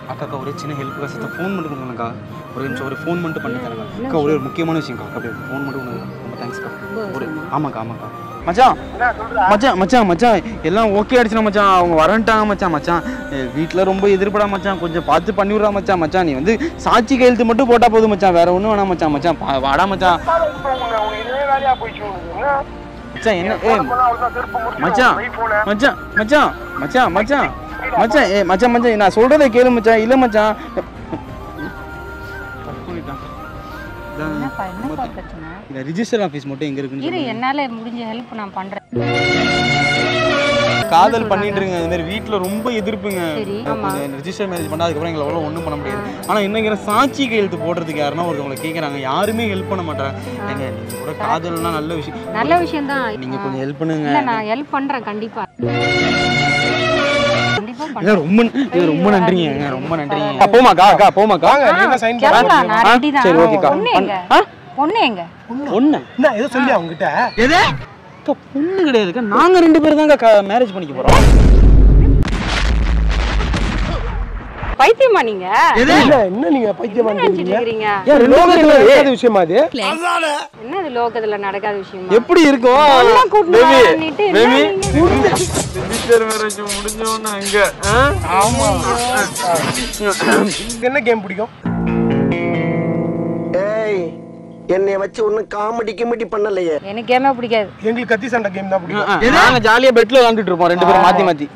அக்கா அக்கா ஒரே சின்ன ஹெல்ப்புக்கா சத்த ஃபோன் மட்டும் கொடுங்கக்கா ஒரு நிமிஷம் ஒரு ஃபோன் மட்டும் பண்ணி தரேங்க அக்கா ஒரே ஒரு முக்கியமான விஷயம்க்கா அக்கா அப்படியே ஃபோன் மட்டும் கொடுங்க ரொம்ப தேங்க்ஸ்க்கா ஒரு ஆமாக்கா ஆமாக்கா மச்சான் மச்சான் மச்சான் மச்சான் எல்லாம் ஓகே ஆயிடுச்சுனா மச்சான் அவங்க வரன்ட்டாங்க மச்சான் மச்சான் வீட்டில் ரொம்ப எதிர்ப்படா மச்சான் கொஞ்சம் பார்த்து பண்ணி விட்றா மச்சான் மச்சான் நீ வந்து சாட்சி கையெழுத்து மட்டும் போட்டா போதும் மச்சான் வேற ஒன்றும் வேணாம் மச்சான் மச்சான் பா- வாடா மச்சான் மச்சான் என்ன ஏ மச்சான் மச்சான் மச்சான் மச்சான் மச்சான் மச்சான் ஏ மச்சான் மச்சான் நான் சொல்றதை கேளு மச்சான் இல்ல மச்சான் என்னப்பா என்னப்பா பிரச்சனை இந்த ரிஜிஸ்டர் ஆஃபீஸ் மட்டும் எங்க இருக்குன்னு இரு என்னால முடிஞ்ச ஹெல்ப் நான் பண்றேன் காதல் பண்ணிட்டு இருங்க இந்த மாதிரி வீட்ல ரொம்ப எதிர்ப்புங்க சரி ஆமா ரிஜிஸ்டர் மேரேஜ் பண்ணா அதுக்கப்புறம் எங்களை அவ்வளோ ஒன்றும் பண்ண முடியாது ஆனா இன்னைக்கு சாட்சி கையெழுத்து போடுறதுக்கு யாருன்னா ஒருத்தவங்களை கேக்குறாங்க யாருமே ஹெல்ப் பண்ண மாட்டாங்க ஏங்க நீங்க கூட காதல்னா நல்ல விஷயம் நல்ல விஷயம் தான் நீங்க கொஞ்சம் ஹெல்ப் பண்ணுங்க இல்ல நான் ஹெல்ப் பண்றேன் கண்டிப்பா கண்டிப்பா ஏங்க, பண்றேன் ரொம்ப ஏங்க, ரொம்ப நன்றிங்க ஏங்க, ரொம்ப நன்றிங்க அக்கா, போமாக்கா அக்கா போமாக்கா கிளம்பலாம் நான் ரெடி தான் சரி, ஓகேக்கா. பொண்ணு எங்க ஆ? பொண்ணு எங்க ஒண்ணு என்ன ஏதோ சொல்லி அவங்க கிட்ட எது அக்கா பொண்ணு கிடையாதுக்கா நாங்க ரெண்டு பேரும் தாங்க மேரேஜ் பண்ணிக்க போறோம் பைத்தியமா நீங்க இல்ல என்ன நீங்க பைத்தியமா என்ன நினைச்சிட்டு இருக்கீங்க இருக்கிறீங்க ஏன் ரெண்டு பேரும் லோகத்துல இல்லையே? நடக்காத விஷயமா அது என்ன இது லோகத்துல நடக்காத விஷயமா எப்படி இருக்கும் எல்லாம் கூட்டிட்டு பேபி வரேன்னுட்டு என்ன பேபி நீங்க? ரிஜிஸ்டர் மேரேஜ் முடிஞ்சோன்னு அங்க ஆமா என்ன கேம் பிடிக்கும் ஏய் என்னைய வச்சு ஒன்னும் காமெடி கிமெடி பண்ணலையே எனக்கு கேமே பிடிக்காது எங்களுக்கு கத்தி சண்டை கேம் தான் பிடிக்கும் நாங்க ஜாலியா பெட்ல விளாண்டுட்டு இருப்போம் ரெண்டு பேரும் மாத்தி மாத்தி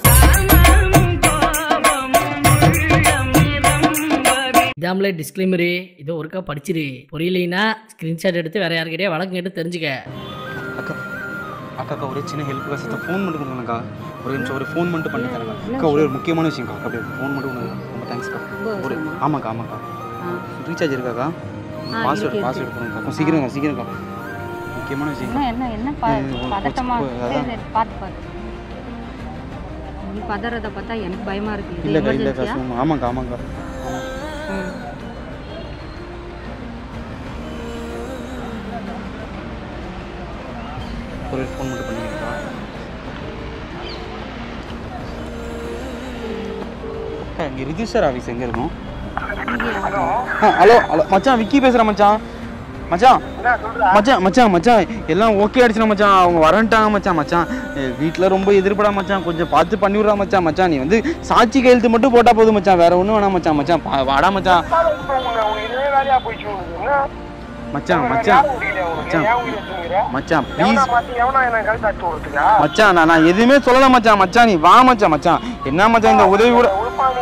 இதாமலே டிஸ்க்ளைமரு இதோ ஒருக்கா படிச்சிரு புரியலைன்னா ஸ்க்ரீன்ஷாட் எடுத்து வேற யார்கிட்டயே வழக்கம் கேட்டு தெரிஞ்சுக்க அக்கா அக்கா அக்கா ஒரே சின்ன ஹெல்ப்புக்கா சத்த ஃபோன் மட்டும் கொடுங்கக்கா ஒரு நிமிஷம் ஒரு ஃபோன் மட்டும் பண்ணி தரேங்க அக்கா ஒரே ஒரு முக்கியமான விஷயம்க்கா அக்கா அப்படியே ஃபோன் மட்டும் கொடுங்க ரொம்ப தேங்க்ஸ்க்கா ஒரு ஆமாக்கா ஆமாக்கா ஆ. ரீசார்ஜ் இருக்காக்கா ஆ, பாஸ்வேர்டு இருக்கு, பாஸ்வேர்டு போடுங்கக்கா கொஞ்சம் சீக்கிரம்க்கா சீக்கிரம்க்கா முக்கியமான விஷயம் என்ன என்ன என்ன ப- இது ஒரு பதட்டமா கொச்சு- சரி, அதான். சரி, பார்த்து பார்த்து நீ பதறத பார்த்தா எனக்கு பயமா இருக்கு இது இல்லைக்கா இல்லைக்கா எமர்ஜென்சியா சும்மா ஆமாக்கா ஆமாக்கா ம். ஒரு ஃபோன் மட்டும் பண்ணிக்கிறேன்க்கா அக்கா இங்கே ரிஜிஸ்டர் ஆஃபீஸ் எங்கே இருக்கும் ஆ ஹலோ ஹலோ மச்சான் விக்கி பேசுகிறேன் மச்சான் மச்சான் மச்சான் மச்சான் மச்சான் எல்லாம் ஓகே ஆயிடுச்சுனா மச்சான் அவங்க வரன்ட்டாங்க மச்சான் மச்சான் வீட்டில் ரொம்ப எதிர்ப்படா மச்சான் கொஞ்சம் பார்த்து பண்ணி விட்றா மச்சான் மச்சான் நீ வந்து சாட்சி கையெழுத்து மட்டும் போட்டால் போதும் மச்சான் வேற ஒன்றும் வேணாம் மச்சான் மச்சான் பா- வாடா மச்சான் மச்சான் மச்சான் மச்சான் மச்சான் ப்ளீஸ் மச்சான் நான் நான் எதுவுமே சொல்லல மச்சான் மச்சான் நீ வா மச்சான் மச்சான் என்ன மச்சான் இந்த உதவி கூட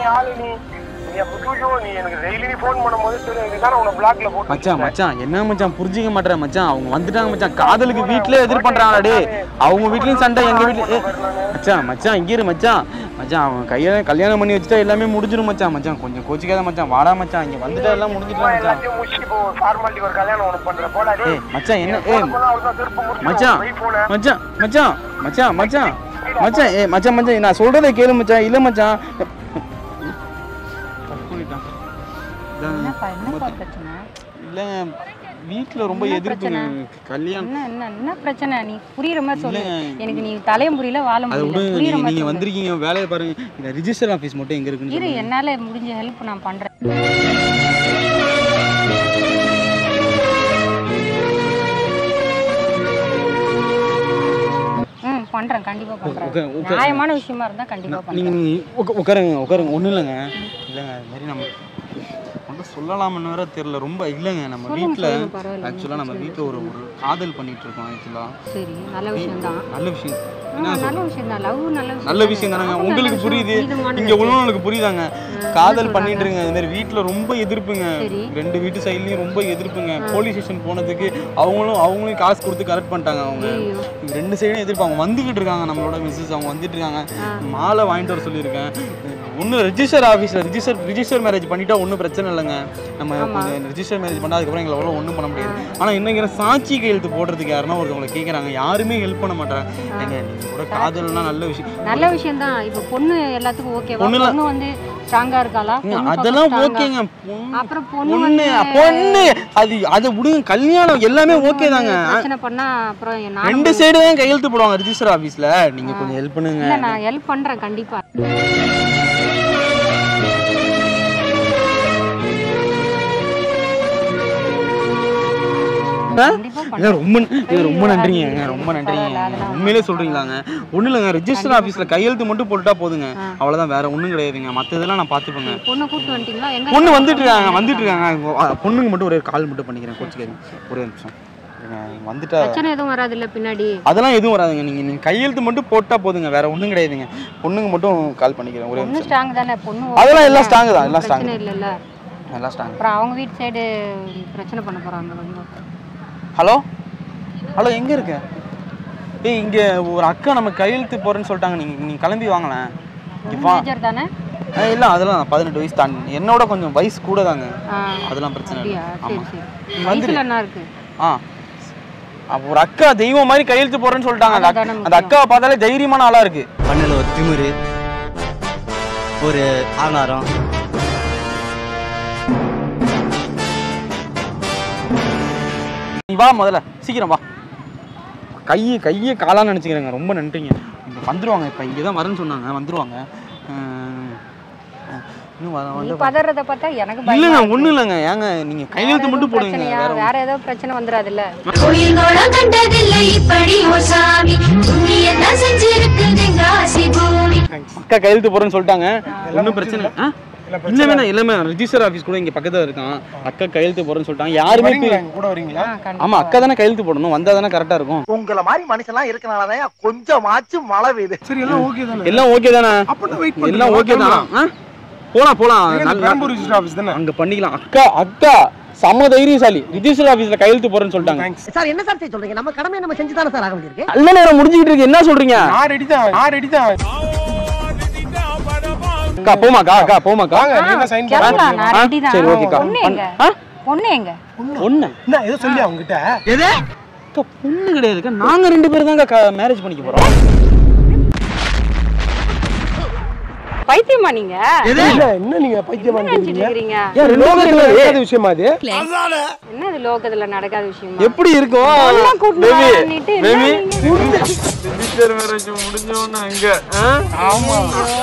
மச்சான் மச்சான் என்ன மச்சான் புரிஞ்சுக்க மாட்டேற மச்சான் அவங்க வந்துட்டாங்க மச்சான் காதலுக்கு வீட்லயே எதிர் பண்றாங்கடா டேய் அவங்க வீட்லயும் சண்டை எங்க வீட்ல மச்சான் மச்சான் இங்க இரு மச்சான் மச்சான் அவன் கையில கல்யாணம் பண்ணி வச்சுட்டா எல்லாமே முடிஞ்சிடும் மச்சான் மச்சான் கொஞ்சம் கோச்சிக்காத மச்சான் வாடா மச்சான் இங்க வந்துட்டா எல்லாம் முடிஞ்சிட்டா மச்சான் ஏய் மச்சான் என்ன ஏய் மச்சான் மச்சான் மச்சான் மச்சான் மச்சான் மச்சான் ஏய் மச்சான் மச்சான் நான் சொல்றதை கேளு மச்சான் இல்ல மச்சான் தப்பு பண்ணிட்டான். இதான் என்னப்பா என்னப்பா பிரச்சனை இல்ல வீட்ல ரொம்ப என்ன எதிர்ப்புங்க கல்யாணம் என்ன என்ன என்ன பிரச்சனை நீ புரியுற மாதிரி சொல்லு இல்லைங்க. எனக்கு நீ தலையும் புரியல வாழ அதை முடியல விடுங்க புரியுற நீங்க மாதிரி நீங்க சொல்லு. வந்திருக்கீங்க வேலையை பாருங்க இந்த ரிஜிஸ்டர் ஆஃபீஸ் மட்டும் எங்க இருக்குன்னு இரு சொல்லுங்க. என்னால முடிஞ்ச ஹெல்ப் நான் பண்றேன் ம் பண்றேன் கண்டிப்பா பண்றேன் உட்கா- உட்கா- நியாயமான விஷயமா இருந்தா கண்டிப்பா நீங்க பண்றேன் நீங்க உட்கா- உட்காருங்க உட்காருங்க ஒண்ணும் இல்லைங்க இல்லைங்க அது மாதிரி நம்ம மட்டும் சொல்லலாம்னு வேற தெரியல ரொம்ப இல்லைங்க நம்ம சொல்லுங்க, வீட்ல சொல்லுங்க, பரவாயில்ல, ஆக்சுவலா நம்ம வீட்ல ஒரு ஒரு காதல் பண்ணிட்டு இருக்கோம் ஆக்சுவலா சரி நல்ல விஷயம் தான் நல்ல விஷயம் நல்ல விஷயம் தான் லவ் நல்ல விஷயம் நல்ல விஷயம் தானங்க ஆமா, உங்களுக்கு நல்ல புரியுது விஷயம். புரியுதுமான இங்க உள்ளவங்களுக்கு புரியுதாங்க காதல் சொல்றாங்க? பண்ணிட்டு இருங்க இந்த மாதிரி வீட்ல ரொம்ப எதிர்ப்புங்க சரி. ரெண்டு வீட்டு சைட்லயும் ரொம்ப எதிர்ப்புங்க போலீஸ் ஸ்டேஷன் போனதுக்கு அவங்களும் அவங்களும் காசு கொடுத்து கரெக்ட் பண்ணிட்டாங்க அவங்க ஐயோ. இங்க ரெண்டு சைடும் எதிர்ப்பு அவங்க வந்துகிட்டு இருக்காங்க நம்மளோட மிஸ்ஸஸ் அவங்க வந்துட்டு இருக்காங்க மாலை வாங்கிட்டு வர சொல்லியிருக்கேன் ஒன்றும் ரெஜிஸ்டர் ஆஃபீஸில் ரிஜிஸ்டர் ரிஜிஸ்டர் மேரேஜ் பண்ணிட்டா ஒன்றும் பிரச்சனை இல்லைங்க நம்ம கொஞ்சம் ரெஜிஸ்டர் மேரேஜ் பண்ணா அதுக்கப்புறம் எங்களை அவ்வளோ ஒன்றும் பண்ண முடியாது ஆனால் இன்னைக்கு சாட்சி கையெழுத்து போடுறதுக்கு யாருன்னா ஒருத்தவங்களை கேட்குறாங்க யாருமே ஹெல்ப் பண்ண மாட்டாங்க ஏங்க நீங்கள் கூட காதல்னா நல்ல விஷயம் நல்ல விஷயம் தான் இப்போ பொண்ணு எல்லாத்துக்கும் ஓகேவா பொண்ணுல- பொண்ணு வந்து ஸ்ட்ராங்கா இருக்காளா ஏங்க, பொண்ணு அதெல்லாம் பக்கம் strong-ஆ? ஓகேங்க பொண்ணு அப்புறம் பொண்ணு பொண்ணு வந்து பொண்ணு அது அதை விடுங்க கல்யாணம் எல்லாமே ஓகே தாங்க பிரச்சனை பண்ணா அப்புறம் நான் ரெண்டு சைடு தான் கையெழுத்து போடுவாங்க ரிஜிஸ்டர் ஆஃபீஸில் நீங்கள் கொஞ்சம் ஹெல்ப் பண்ணுங்க இல்ல நான் ஹெல்ப் பண்றேன் கண்டிப்பா ஏங்க, ரொம்ப ஏங்க, ரொம்ப நன்றிங்க ஏங்க, ரொம்ப நன்றிங்க உண்மையிலே சொல்றீங்களாங்க ஒன்றும் இல்லைங்க ரெஜிஸ்டர் ஆஃபீஸில் கையெழுத்து மட்டும் போட்டுட்டா போதுங்க அவ்வளோதான் வேற ஒன்றும் கிடையாதுங்க மற்ற இதெல்லாம் நான் பார்த்துப்பேங்க பொண்ணை கூப்பிட்டு வந்துட்டீங்களா எங்க பொண்ணு வந்துட்டு இருக்காங்க வந்துட்டு இருக்காங்க அ, பொண்ணுங்க மட்டும் ஒரு கால் மட்டும் பண்ணிக்கிறேன் கோச்சுக்கிறேன் ஒரே நிமிஷம் இருங்க, வந்துட்டா பிரச்சனை எதுவும் வராது இல்ல பின்னாடி அதெல்லாம் எதுவும் வராதுங்க நீங்க நீங்க கையெழுத்து மட்டும் போட்டா போதுங்க வேற ஒன்றும் கிடையாதுங்க பொண்ணுங்க மட்டும் கால் பண்ணிக்கிறேன் ஒரே பொண்ணு நிமிஷம் ஸ்ட்ராங் தானே பொண்ணு அதெல்லாம் எல்லாம் ஸ்ட்ராங் தான் எல்லாம் ஸ்ட்ராங் பிரச்சனை இல்லைல்ல எல்லாம் ஸ்ட்ராங் அப்புறம் அவங்க வீட்டு சைடு பிரச்சனை பண்ண போறாங்க ரொம்ப ஹலோ ஹலோ எங்க இருக்க ஏய் இங்க ஒரு அக்கா நம்ம கையெழுத்து போறேன்னு சொல்லிட்டாங்க நீங்க நீங்க கிளம்பி வாங்களேன் இப்போ மேஜர் தானே இல்லை அதெல்லாம் பதினெட்டு வயசு தாண்டி என்னோட கொஞ்சம் வயசு கூட தாங்க ஆ, அதெல்லாம் பிரச்சனை இல்லை அப்படியா சரி ஆமா சரி வயசுல என்ன இருக்கு ஆ அப்போ ஒரு அக்கா தெய்வம் மாதிரி கையெழுத்து போறேன்னு சொல்லிட்டாங்க அந்த அக்கா- அதுதானே அந்த அக்காவை பார்த்தாலே தைரியமான ஆளா இருக்கு கண்ணில் ஒரு திமிரு ஒரு ஆங்காரம் நீ வா முதல்ல சீக்கிரம் வா கையை கையை காலான்னு நினச்சிக்கிறேங்க ரொம்ப நன்றிங்க இங்க வந்துருவாங்க இப்போ இங்கே தான் வரேன்னு சொன்னாங்க வந்துருவாங்க அஹ், அஹ், இன்னும் வர நீ வந்து பதறத பார்த்தா எனக்கு இல்லைங்க பயமா ஒன்றும் இல்லைங்க ஏங்க நீங்கள் கையெழுத்து மட்டும் போடுங்க பிரச்சனையா வேற ஒண்ணும் வேற ஏதோ பிரச்சனை வந்துடாதுல்ல கோயில்களோட கண்டதில்லை இப்படி ஓ சாமி புண்ணியம் தான் செஞ்சிருக்குதுங்க ஆசி பூமி அக்கா கையெழுத்து போறேன்னு சொல்லிட்டாங்க ஒன்றும் பிரச்சனை இல்லை ஆ இல்லை வேணா எல்லாமே ரிஜிஸ்டர் ஆஃபீஸ் கூட இங்கே பக்கத்தில் இருக்கான் அக்கா கையெழுத்து போறேன்னு சொல்லிட்டாங்க யாருமே வரீங்களா எங்க கூட வரீங்களா ஆமா அக்கா தானே கையெழுத்து போடணும் வந்தா தானே கரெக்டாக இருக்கும் உங்களை மாதிரி மனுஷன்லாம் இருக்கனாலதான் கொஞ்சமாச்சும் மழை பெய்யுது சரி எல்லாம் ஓகே தானே எல்லாம் ஓகே தானே அப்ப வெயிட் எல்லாம் ஓகே தான் ஆ? போலாம் போலாம் நல்ல- பெரம்பூர் ரிஜிஸ்டர் ஆஃபீஸ் தானே அங்க பண்ணிக்கலாம் அக்கா அக்கா சம தைரியசாலி ரிஜிஸ்டர் ஆபீஸ்ல கையெழுத்து போறேன்னு சொல்லிட்டாங்க தேங்க்ஸ் சார் என்ன சார் செய்ய சொல்றீங்க நம்ம கடமை நம்ம செஞ்சு தானே சார் ஆக வேண்டியிருக்கு நல்ல நேரம் முடிஞ்சுக்கிட்டு இருக்கு என்ன சொல்றீங்க நான் ரெடி தான் நான் ரெடி தான் அக்கா போமாக்கா அக்கா போமாக்கா வாங்க நீ என்ன சைன் கிளம்பலாம் நான் ஆ, ரெடி தான் சரி, ஓகேக்கா. பொண்ணு எங்க ஆ? பொண்ணு எங்க ஒண்ணு என்ன ஏதோ சொல்லி அவங்க கிட்ட அக்கா பொண்ணு கிடையாதுக்கா நாங்க ரெண்டு பேரும் தாங்க மேரேஜ் பண்ணிக்க போறோம் பைத்தியமா நீங்க இல்ல என்ன நீங்க பைத்தியமா என்ன நினைச்சிட்டு இருக்கீங்க இருக்கீங்க ஏன் ரெண்டு பேரும் லோகத்துல நடக்காத விஷயமா அது என்ன இது லோகத்துல நடக்காத விஷயமா எப்படி இருக்கும் பொண்ணெல்லாம் கூட்டிட்டு பேபி வரேன்னுட்டு என்ன பேபி நீங்க? ரிஜிஸ்டர் மேரேஜ் முடிஞ்சோன்னு அங்க ஆமா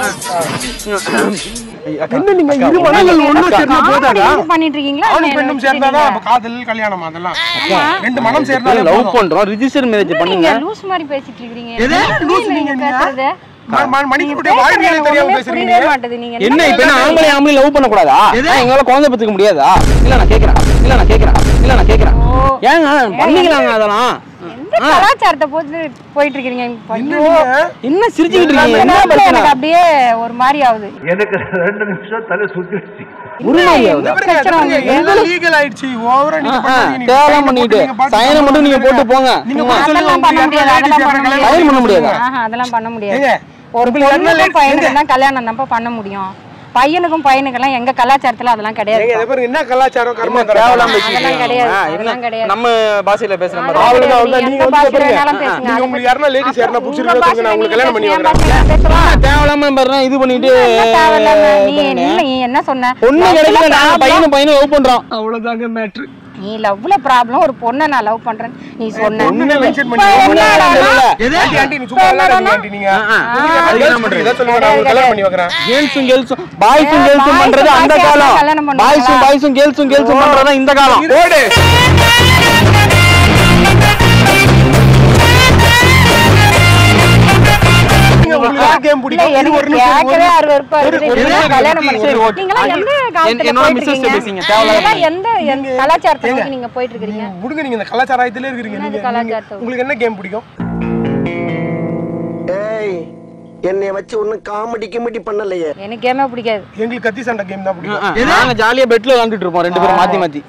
அக்கா, என்ன நீங்க அக்கா, இரு மனங்கள் ஒண்ணா சேர்ந்தா காமெடி போதாதா இது பண்ணிட்டு இருக்கீங்களா ஆணும் என்ன பெண்ணும் நினைச்சிட்டு சேர்ந்தாதான் இருக்கீங்க? அப்ப காதல் கல்யாணம் அதெல்லாம் ரெண்டு மனம் சேர்ந்தாலே லவ் போதும். பண்றோம் ரிஜிஸ்டர் மேரேஜ் என்ன பண்ணுங்க நீங்க லூஸ் மாதிரி பேசிட்டு இருக்கீங்க எது? என்ன லூசு நீங்க நீங்க நீங்க? பேசுறது ம- ம- மணிக்குடைய பேசுறது வாழ்வியலை எனக்கு தெரியாம ஒண்ணுமே பேசுறீங்க புரியவே மாட்டேது நீங்க என்ன இப்ப என்ன ஆம்பளை ஆம்பளை லவ் பண்ண கூடாதா எங்களால குழந்தை பெத்துக்க முடியாதா இல்ல நான் கேக்குறேன் இல்ல நான் கேக்குறேன் இல்ல நான் கேக்குறேன் ஏங்க பண்ணிக்கலாங்க அதெல்லாம் எந்த கலாச்சாரத்தை போட்டு போயிட்டு இருக்கீங்க என்ன ஐயோ, நீங்க என்ன சிரிச்சுக்கிட்டு இருக்கீங்க இந்த என்ன நேரத்துல பிரச்சனை எனக்கு அப்படியே ஒரு மாதிரி ஆகுது ஒரு மாதிரி ஆகுதா பாருங்க, பிரச்சனை பாருங்க, உங்களுக்கு? எல்லாம் legal ஆயிடுச்சு. over ஆ நீங்க ஆ, பண்ணாதீங்க. நீங்க தேவலாம் sign பண்ணிட்டு போட்டு நீங்க பாட்டு சயனம் மட்டும் நீங்க போட்டு போங்க நீங்க சும்மா. போய் சொல்லுங்க, அதெல்லாம் பண்ண உங்களுக்கு முடியாது யாருன்னா அதெல்லாம் பண்ண ladies முடியாது sign பண்ண முடியாதா? ஆஹா, அதெல்லாம் பண்ண முடியாது ஏங்க, ஒரு உங்களுக்கு யாருன்னா பொண்ணுக்கும் ladies- பையனுக்கும் தான் கல்யாணம் தான்ப்பா பண்ண முடியும் பையனுக்கும் பையனுக்கெல்லாம் எங்க கலாச்சாரத்துல அதெல்லாம் கிடையாது ஏங்க, இதை பாருங்க, என்ன கலாச்சாரம் என்ன கர்மா தேவலாம் கலாச்சாரம். பேசிட்டு அதெல்லாம் கிடையாது, இருக்கீங்க? ஆ, அதெல்லாம் என்ன கிடையாது. நம்ம பாஷையில பேசுற மாதிரி அதெல்லாம் அவ்வளவுதான், கிடையாது. அவ்வளவுதான். நீங்க நீங்க எந்த வந்து பாஷையில பாருங்க. வேணாலும் பேசுங்க. நீங்க அதை உங்களுக்கு யாருன்னா ladies அப்புறம் யாருன்னா உங்க பிடிச்சிருக்கா சொல்லுங்க, நான் பாஷையில உங்களுக்கு கல்யாணம் பண்ணி நீங்க வைக்கிறேன். பேசுங்க, பேசலாம். தேவலாம பாருங்க இது பண்ணிட்டு என்ன தேவையில்லாம நீ பண்ணு. என்ன நீ என்ன சொன்ன பொண்ணு Life ல கிடைக்கல நாங்க problem. பையனும் பையனும் லவ் பண்றோம் அவ்வளவுதாங்க மேட்ரு நீ லவ்ல ப்ராப்ளம் ஒரு பொண்ணை நான் லவ் பண்றேன் நீ சொன்ன பொண்ணை mention இப்ப பண்ணி என்னடா? ஆண்டி, ஆண்டி, நீ சும்மா விளையாடாதீங்க, ஆண்டி, நீங்க. அதுக்கு என்ன பண்றது? இதை சொல்லுங்க, நான் உங்களுக்கு கல்யாணம் பண்ணி வைக்கிறேன். கேர்ள்ஸும் கேர்ள்ஸும் பாய்ஸும் ஏ, கேர்ள்ஸும் boys பண்றது அந்த boys காலம் கல்யாணம் பண்ணுவாங்களா? பாய்ஸும் பாய்ஸும் கேர்ள்ஸும் கேர்ள்ஸும் பண்றது இந்த காலம் ஓடு நீங்க உங்களுக்கு யார் game இல்ல, பிடிக்கும்? இது எனக்கு ஒரு நிமிஷம், ஒரு கேட்கவே நிமிஷம். அருவருப்பா இருக்குது. ஒரு நீங்க நிமிஷம் கல்யாணம் இருக்கு. பண்ணி சரி, ஓகே. நீங்களாம் எந்த காலத்துல என்னோட போயிட்டு மிஸ்ஸஸ் இருக்கீங்க? பேசுங்க, தேவையில்லாத நீங்களாம் எந்த எந்த கலாச்சாரத்தை நோக்கி நீங்க போயிட்டு இருக்கீங்க நீங்க விடுங்க, நீங்க இந்த கலாச்சாரத்திலே இருக்கிறீங்க. என்னது நீங்க- கலாச்சாரத்தை? நீங்க- உங்களுக்கு என்ன கேம் பிடிக்கும் ஏய் என்னைய வச்சு ஒன்னும் காமெடி கிமெடி பண்ணலையே எனக்கு கேமே பிடிக்காது எங்களுக்கு கத்தி சண்டை கேம் தான் பிடிக்கும் நாங்க ஜாலியா பெட்ல விளாண்டுட்டு இருப்போம் ரெண்டு பேரும் மாத்தி மாத்தி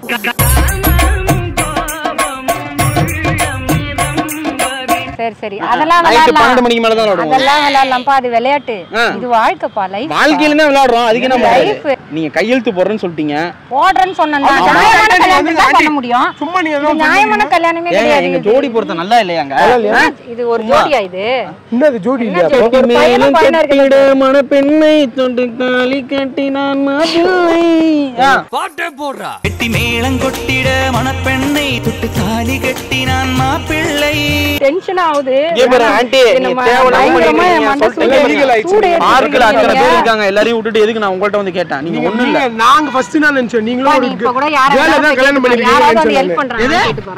சரி சரி அதெல்லாம் நைட்டு பன்னெண்டு விளையாடலாம் மணிக்கு மேல தான் விளாடுவோம் அதெல்லாம் விளையாடலாம்ப்பா அது விளையாட்டு ஆ. இது வாழ்க்கைப்பா லைஃப் வாழ்க்கையில தான் விளையாடுறோம் அதுக்கு என்ன Life. பண்றது நீங்க கையெழுத்து போடுறேன்னு சொல்லிட்டீங்க போடுறேன்னு சொன்னேன் ஆமா. நியாயமான ஆண்டி, கல்யாணம் தான் ஆண்டி, பண்ண முடியும் சும்மா நீங்க இது எதாவது நியாயமான கல்யாணமே ஏங்க கிடையாது எங்க இது. ஜோடி பொறுத்த நல்லா இல்லையாங்க ஆ, இது ஒரு ஜோடியா இது என்னது ஜோடி இல்லையா ஜோடி? அப்போ? ஒரு பையனும் பையனும் கட்டிட இருக்கு. மணப்பெண்ணை தொண்டு தாலி கட்டினான் மாப்பிள்ளை ஆ. வெட்டி மேளம் கொட்டிட மணப்பெண்ணை தொட்டு தாலி கட்டினான் மாப்பிள்ளை டென்ஷன் ஆகுது இங்கே பாரு, ஆண்டி, இது நீங்க நம்ம தேவையில்லாம பயங்கரமா பண்ணிட்டு என் மண்டை இருக்கீங்க. சூடு சொல்லிட்டு legal ஆயிடுச்சு. சூடு பார்க்கல அத்தனை பேர் ஏத்திட்டு இருக்காங்க எல்லாரையும் விட்டுட்டு எதுக்கு நான் உங்கள்ட்ட வந்து கேட்டேன் நீங்க நீங்க- ஒண்ணும் இல்ல நீங்க- நாங்க first நான் நினைச்சோம் நீங்களும் நீ ஒரு இப்ப கூட யாராவது girl அ தான் கல்யாணம் யாராவது வந்து பண்ணிருக்கீங்கன்னு ஹெல்ப் நினைச்சேன் பண்றாங்க கேட்டு போறேன்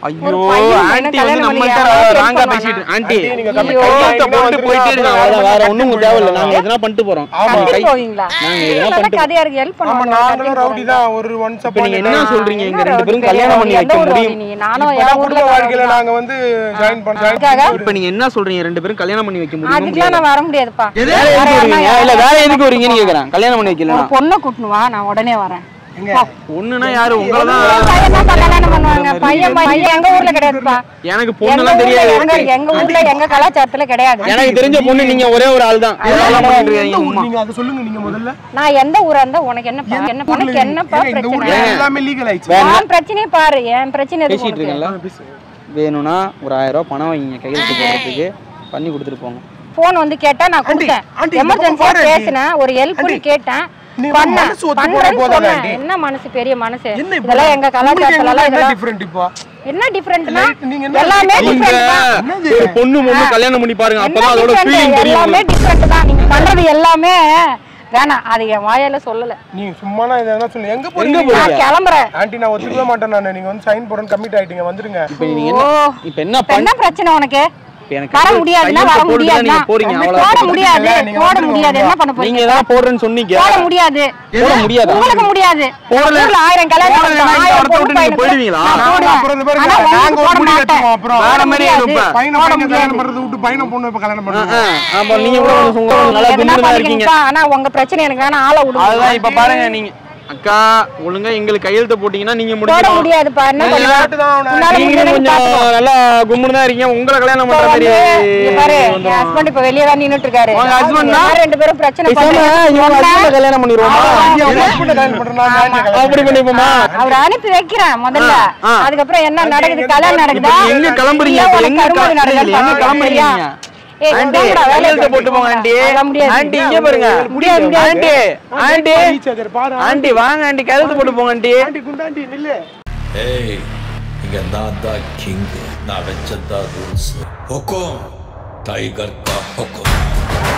ஐயோ ஒரு பையன் என்ன ஆண்டி வந்து கல்யாணம் பண்ணி நம்மள்ட்ட யாராவது ராங்கா help பேசிட்டு ஆண்டி ஆண்டி, நீங்க நம்ம கம்மி- கையெழுத்த கையெழுத்த போட்டு போயிட்டே இருங்க அவ்வளவுதான் வேற ஒண்ணும் உங்களுக்கு தேவையில்ல நாங்க எதனா பண்ணிட்டு போறோம் கட்டி கை- போவீங்களா நாங்க இல்ல, எதனா நல்லா பண்ணிட்டு கதையா இருக்கு ஹெல்ப் ஆமா பண்ணுவாங்க நாங்களும் ரவுடி தான் ஒரு ஒன்ஸ் இப்ப நீங்க என்ன சொல்றீங்க எங்க என்ன ரெண்டு பேரும் ரவுடி கல்யாணம் பண்ணி பெரிய வைக்க ரவுடி? முடியும் நீ நானும் இப்பதான் என் ஊர்ல குடும்ப வாழ்க்கையில ரவுடி தான். நாங்க வந்து ஜாயின் பண்ண join அதுக்காக? பண்ணி இப்ப நீங்க என்ன சொல்றீங்க ரெண்டு பேரும் கல்யாணம் பண்ணி வைக்க முடியுமா அதுக்கெல்லாம் நான் வர முடியாதுப்பா வேற எதுக்கு வருவீங்க இல்ல வேற எதுக்கு வரீங்கன்னு கேக்குறேன் கல்யாணம் பண்ணி ஒரு வைக்கலனா பொண்ணை கூட்டணும் வா நான் உடனே வரேன் ஒண்ணுனா யாரு உங்களை தான் பையன் தான் கல்யாணம் பண்ணுவாங்க பையன் பையன் எங்க ஊர்ல கிடையாதுப்பா எனக்கு எங்க பொண்ணுலாம் ஊர்ல தெரியாது எங்க எங்க ஊர்ல எங்க கலாச்சாரத்துல கிடையாது எனக்கு தெரிஞ்ச பொண்ணு நீங்க ஒரே ஒரு ஆள் தான் இதெல்லாம் பண்ணிட்டு எந்த இருக்கீங்க ஊர் உம்மா நீங்க அதை சொல்லுங்க நீங்க முதல்ல நான் எந்த ஊரா இருந்தா உனக்கு என்னப்பா என்ன உனக்கு என்னப்பா ஏங்க, இந்த ஊர்ல பிரச்சனை எல்லாமே லீகல் ஆயிடுச்சு உன் பிரச்சனையை பாரு என் பிரச்சனை எதுக்கு பேசிட்டு உனக்கு இருக்கேன்ல வேணும்னா ஒரு ஆயிரம் ரூபாய் பணம் வைங்க கையெழுத்து போடுறதுக்கு பண்ணி கொடுத்துட்டு போங்க போன் வந்து கேட்டா நான் கொடுத்தேன் ஆண்டி, இந்த எமர்ஜென்சியா பக்கம் பாரு, பேசினேன் ஒரு ஹெல்ப் கேட்டேன் நீ பண்ணேன் மனசு ஒத்து போனா பண்றேன்னு போதாதா, சொன்னேன் ஆண்டி? என்ன மனசு பெரிய மனசு என்ன இப்ப? இதெல்லாம் எங்க கலாச்சாரத்துல எல்லாம் என்ன இதெல்லாம் டிஃபரெண்ட் இப்போ என்ன டிஃபரெண்ட்னா நீங்க என்ன எல்லாமே நீங்க டிஃபரெண்ட் தான் ஒரு பொண்ணு பொண்ணு கல்யாணம் பண்ணி பாருங்க என்ன அப்பதான் அதோட different? ஃபீலிங் தெரியும் எல்லாமே டிஃபரெண்ட் தான் நீங்க பண்றது எல்லாமே வேணாம் அது என் வாயால சொல்லல நீ சும்மா நான் இதை சொல்லு எங்க எங்க போறீங்க போறீங்க? நான் கிளம்புறேன் ஆண்டி நான் ஒத்துக்கவே மாட்டேன் நான் நீங்க வந்து சைன் போடுறேன்னு கமிட் ஆயிட்டீங்க வந்துருங்க இப்போ நீங்க ஓ என்ன இப்போ என்ன இப்ப என்ன பிரச்சனை உனக்கு இப்ப எனக்கு வர கையெழுத்து முடியாதுன்னா வர போட்டுட்டு தான் முடியாது நீங்க போறீங்க போட அவ்வளவுதான் முடியாது நீங்க போட வந்துருங்க, முடியாது என்ன பண்ண நீங்க போறீங்க ஏதாவது போடுறேன்னு சொன்னீங்க போட முடியாது போட முடியாதா உங்களுக்கு முடியாது போடல. ஊர்ல ஆயிரம் கல்யாணம் போடலைன்னா நடக்கும். இந்த ஆயிரம் இடத்த பொண்ணு விட்டு நீங்க பையனுக்கு போயிடுவீங்களா? நான் போடுவேன். அப்புறம் இந்த பாருங்க, ஆனா நாங்க உங்களுக்கு ஒரு போட முடி மாட்டேன். கட்டுவோம் அப்புறம். போட வேற மாதிரி முடியாது. இருப்பேன். பையனை போட பையனை கல்யாணம் முடியாது. பண்றது விட்டு பையனை பொண்ணு இப்ப கல்யாணம் ஆ, பண்ணுவோம் ஆ. அப்ப நீங்க கூட கொஞ்சம் உங்க நல்லா என்ன கும்பலா இருக்கீங்க பண்ணிக்கிங்கப்பா? ஆனா உங்க பிரச்சனை எனக்கு வேணா ஆளை விடுங்க அதுதான் இப்ப பாருங்க நீங்க அக்கா ஒழுங்கா எங்களுக்கு கையெழுத்து போட்டீங்கன்னா நீங்க போட முடிக்கலாம் முடியாதுப்பா என்ன இல்ல, பண்ணுவ? விளையாட்டு தான் அவனை. உன்னால நீங்களும் முடியலன்னு கொஞ்சம் பாத்துக்கோ. நல்லா கும்முன்னு தான் இருக்கீங்க உங்களை கல்யாணம் இப்ப பண்ற மாதிரி வந்து, இங்க பாரு, என் வந்துரும். husband இப்ப வெளிய தான் நின்னுட்டு இருக்காரு. உங்க husband தான்? யார் ரெண்டு பேரும் பிரச்சனை பேசாம பண்றீங்க? இவங்க husband-அ கல்யாணம் பண்ணிடுவோமா ஐயா, உங்க husband அ கல்யாணம் பண்றேன், நான் ஆண்டியை கல்யாணம் அப்படி பண்ணிப்போமா அவரை அனுப்பி வைக்கிறேன் முதல்ல ஆ, ஆ. அதுக்கப்புறம் என்ன நடக்குது கல்யாணம் நடக்குதா இப்ப எங்க கிளம்புறீங்க இல்ல இப்ப உனக்கு எங்க கருமாதி கிள- நடக்குதான்னு இல்ல, எங்க பாருங்க, கிளம்புறீங்க சரியா? ஏய், ஆண்டி இந்தாங்கடா, வேலையை கையெழுத்து போட்டு போங்க போட்டு ஆண்டி அதெல்லாம் முடியாது. ஆண்டி இங்க பாருங்க முடியாது, முடியாது. ஆண்டி ஆண்டி டீச்சர் பாரு ஆண்டி வாங்க ஆண்டி கையெழுத்து போட்டு போங்க ஆண்டி ஆண்டி குண்டாண்டி நில்லு ஏய் இங்க நான் தான் கிங் நான் வச்சதா ரூல்ஸ் ஹொக்கோம் டைகர் கா ஹொக்கோம்